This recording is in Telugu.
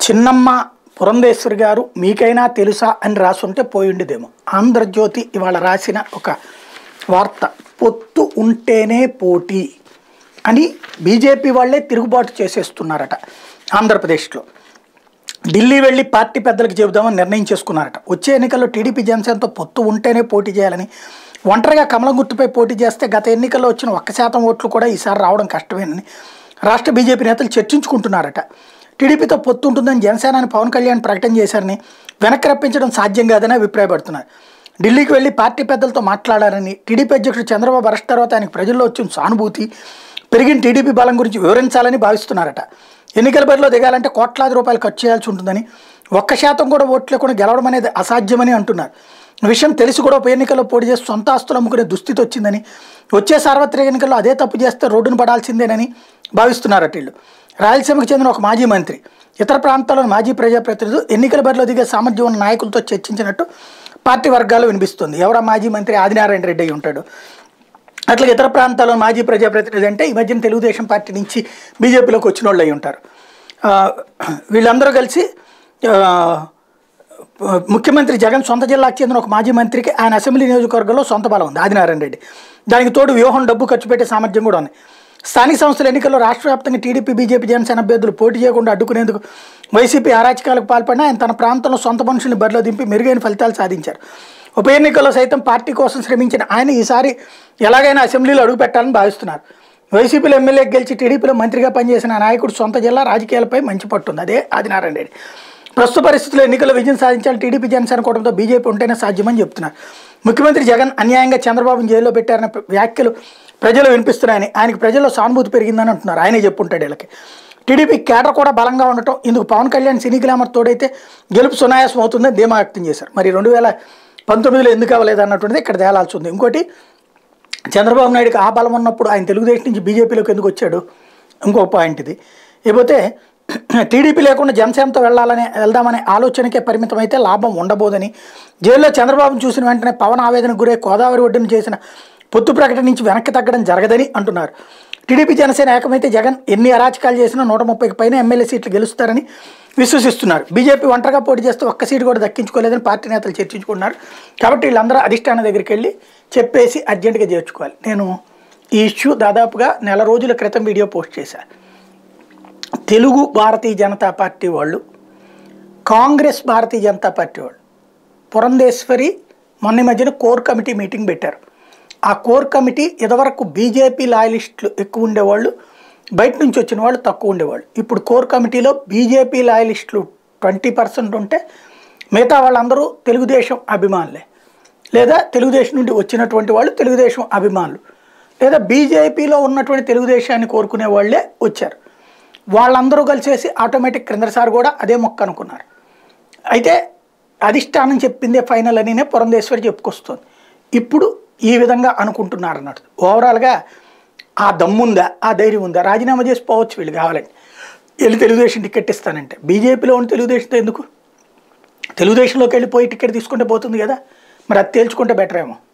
చిన్నమ్మ పురంధేశ్వరి గారు మీకైనా తెలుసా అని రాసుంటే పోయి ఉండేదేమో ఆంధ్రజ్యోతి ఇవాళ రాసిన ఒక వార్త పొత్తు ఉంటేనే పోటీ అని బీజేపీ వాళ్ళే తిరుగుబాటు చేసేస్తున్నారట ఆంధ్రప్రదేశ్లో ఢిల్లీ వెళ్ళి పార్టీ పెద్దలకు చెబుదామని నిర్ణయం చేసుకున్నారట వచ్చే ఎన్నికల్లో టీడీపీ జనసేనతో పొత్తు ఉంటేనే పోటీ చేయాలని ఒంటరిగా కమలం గుర్తుపై పోటీ చేస్తే గత ఎన్నికల్లో వచ్చిన ఒక్క శాతం ఓట్లు కూడా ఈసారి రావడం కష్టమేనని రాష్ట్ర బీజేపీ నేతలు చర్చించుకుంటున్నారట టీడీపీతో పొత్తు ఉంటుందని జనసేనాని పవన్ కళ్యాణ్ ప్రకటన చేశారని వెనక్కి రప్పించడం సాధ్యం కాదని అభిప్రాయపడుతున్నారు ఢిల్లీకి వెళ్ళి పార్టీ పెద్దలతో మాట్లాడారని టీడీపీ అధ్యక్షుడు చంద్రబాబు అరెస్ట్ తర్వాత ఆయనకు ప్రజల్లో వచ్చిన సానుభూతి పెరిగిన టీడీపీ బలం గురించి వివరించాలని భావిస్తున్నారట ఎన్నికల బరిలో దిగాలంటే కోట్లాది రూపాయలు ఖర్చు చేయాల్సి ఉంటుందని ఒక్క శాతం కూడా ఓట్లు లేకుండా గెలవడం అనేది అసాధ్యమని అంటున్నారు ఈ విషయం తెలిసి కూడా ఉప ఎన్నికల్లో పోటీ చేసి సొంత ఆస్తులు అమ్ముకునే దుస్థితి వచ్చిందని వచ్చే సార్వత్రిక ఎన్నికల్లో అదే తప్పు చేస్తే రోడ్డును పడాల్సిందేనని భావిస్తున్నారట వీళ్ళు రాయలసీమకు చెందిన ఒక మాజీ మంత్రి ఇతర ప్రాంతాల్లోని మాజీ ప్రజాప్రతినిధులు ఎన్నికల బరిలో దిగే సామర్థ్యం ఉన్న నాయకులతో చర్చించినట్టు పార్టీ వర్గాలు వినిపిస్తుంది ఎవరా మాజీ మంత్రి ఆదినారాయణ రెడ్డి అయి ఉంటాడు అట్లా ఇతర ప్రాంతాల్లో మాజీ ప్రజాప్రతినిధి అంటే ఈ మధ్యన తెలుగుదేశం పార్టీ నుంచి బీజేపీలోకి వచ్చిన వాళ్ళు అయి ఉంటారు ఆ, వీళ్ళందరూ కలిసి ఆ, ముఖ్యమంత్రి జగన్ సొంత జిల్లాకు చెందిన ఒక మాజీ మంత్రికి ఆయన అసెంబ్లీ నియోజకవర్గంలో సొంత బలం ఉంది ఆదినారాయణ రెడ్డి దానికి తోడు వ్యూహం డబ్బు ఖర్చు పెట్టే సామర్థ్యం కూడా ఉంది స్థానిక సంస్థల ఎన్నికల్లో రాష్ట్ర వ్యాప్తంగా టీడీపీ బీజేపీ జనసేన అభ్యర్థులు పోటీ చేయకుండా అడ్డుకునేందుకు వైసీపీ అరాచకాలకు పాల్పడినా ఆయన తన ప్రాంతంలో సొంత మనుషుల్ని బరిలో దింపి మెరుగైన ఫలితాలు సాధించారు ఉప ఎన్నికల్లో సైతం పార్టీ కోసం శ్రమించిన ఆయన ఈసారి ఎలాగైనా అసెంబ్లీలో అడుగు పెట్టాలని భావిస్తున్నారు వైసీపీలో ఎమ్మెల్యే గెలిచి టీడీపీలో మంత్రిగా పనిచేసిన ఆ నాయకుడు సొంత జిల్లా రాజకీయాలపై మంచి పట్టుంది అదే ఆదినారాయణ రెడ్డి ప్రస్తుత పరిస్థితుల్లో ఎన్నికల్లో విజయం సాధించాలి టీడీపీ జనసేన కూటమితో బీజేపీ ఉంటేనే సాధ్యమని చెప్తున్నారు ముఖ్యమంత్రి జగన్ అన్యాయంగా చంద్రబాబును జైల్లో పెట్టారన్న వ్యాఖ్యలు ప్రజలు వినిపిస్తున్నాయని ఆయనకు ప్రజల్లో సానుభూతి పెరిగిందని అంటున్నారు ఆయనే చెప్పుంటాడు వీళ్ళకి టీడీపీ కేడర్ కూడా బలంగా ఉండటం ఇందుకు పవన్ కళ్యాణ్ సినీ గ్లామర్ తోడైతే గెలుపు సునాయాసం అవుతుందని ధీమా వ్యక్తం చేశారు మరి రెండు వేల పంతొమ్మిదిలో ఎందుకు అవ్వలేదు అన్నటువంటిది ఇక్కడ తేలాల్సి ఉంది ఇంకోటి చంద్రబాబు నాయుడుకి ఆ బలం ఉన్నప్పుడు ఆయన తెలుగుదేశం నుంచి బీజేపీలోకి ఎందుకు వచ్చాడు ఇంకో పాయింట్ ఇది ఇకపోతే టీడీపీ లేకుండా జనసేనతో వెళ్ళాలనే వెళ్దామనే ఆలోచనకే పరిమితం అయితే లాభం ఉండబోదని జైల్లో చంద్రబాబును చూసిన వెంటనే పవన్ ఆవేదనకు గురై గోదావరి ఒడ్డున చేసిన పొత్తు ప్రకటన నుంచి వెనక్కి తగ్గడం జరగదని అంటున్నారు టీడీపీ జనసేన ఏకమైతే జగన్ ఎన్ని అరాచకాలు చేసినా నూట ముప్పైకి పైన ఎమ్మెల్యే సీట్లు గెలుస్తారని విశ్వసిస్తున్నారు బీజేపీ ఒంటరిగా పోటీ చేస్తే ఒక్క సీటు కూడా దక్కించుకోలేదని పార్టీ నేతలు చర్చించుకున్నారు కాబట్టి వీళ్ళందరూ అధిష్టానం దగ్గరికి వెళ్ళి చెప్పేసి అర్జెంటుగా చేర్చుకోవాలి నేను ఈ ఇష్యూ దాదాపుగా నెల రోజుల క్రితం వీడియో పోస్ట్ చేశాను తెలుగు భారతీయ జనతా పార్టీ వాళ్ళు కాంగ్రెస్ భారతీయ జనతా పార్టీ వాళ్ళు పురంధేశ్వరి మొన్న ఈ మధ్యన కోర్ కమిటీ మీటింగ్ పెట్టారు ఆ కోర్ కమిటీ ఇదివరకు బీజేపీ లాయలిస్టులు ఎక్కువ ఉండేవాళ్ళు బయట నుంచి వచ్చిన వాళ్ళు తక్కువ ఉండేవాళ్ళు ఇప్పుడు కోర్ కమిటీలో బీజేపీ లాయలిస్టులు ట్వంటీ పర్సెంట్ ఉంటే మిగతా వాళ్ళందరూ తెలుగుదేశం అభిమానులే లేదా తెలుగుదేశం నుండి వచ్చినటువంటి వాళ్ళు తెలుగుదేశం అభిమానులు లేదా బీజేపీలో ఉన్నటువంటి తెలుగుదేశాన్ని కోరుకునే వాళ్ళే వచ్చారు వాళ్ళందరూ కలిసేసి ఆటోమేటిక్ క్రిందసారి కూడా అదే మొక్క అనుకున్నారు అయితే అధిష్టానం చెప్పిందే ఫైనల్ అనినే పురంధేశ్వరి చెప్పుకొస్తుంది ఇప్పుడు ఈ విధంగా అనుకుంటున్నారు అన్నట్టు ఓవరాల్గా ఆ దమ్ముందా ఆ ధైర్యం ఉందా రాజీనామా చేసి పోవచ్చు వీళ్ళు కావాలని వెళ్ళి తెలుగుదేశం టికెట్ ఇస్తానంటే బీజేపీలో ఉన్న తెలుగుదేశంతో ఎందుకు తెలుగుదేశంలోకి వెళ్ళిపోయి టికెట్ తీసుకుంటే పోతుంది కదా మరి అది తేల్చుకుంటే బెటర్ ఏమో